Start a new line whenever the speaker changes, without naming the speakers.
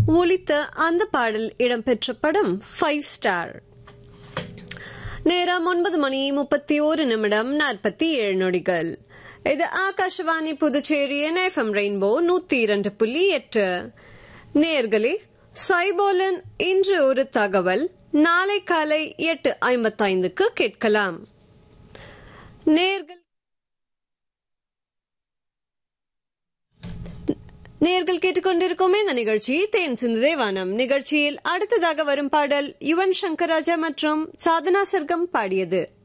ஒலித்த அந்த பாடல் இடம்பெற்ற படம் ஃபைவ் ஸ்டார் நேரம் ஒன்பது மணி முப்பத்தி ஒரு நிமிடம் நாற்பத்தி ஏழு நொடிகள் இது ஆகாஷவாணி புதுச்சேரி என்எஃப்எம் ரெயின்போ நூத்தி இரண்டு புள்ளி எட்டு நேர்களே சைபோலன் இன்று ஒரு தகவல் நாளை காலை எட்டு ஐம்பத்தைந்துக்கு கேட்கலாம் நேர்கள் நேர்கள் கேட்டுக்கொண்டிருக்கோமே இந்த நிகழ்ச்சி தேன் சிந்துதே வானம் நிகழ்ச்சியில் அடுத்ததாக வரும் பாடல் யுவன் சங்கர் ராஜா மற்றும் சாதனா சர்க்கம் பாடியது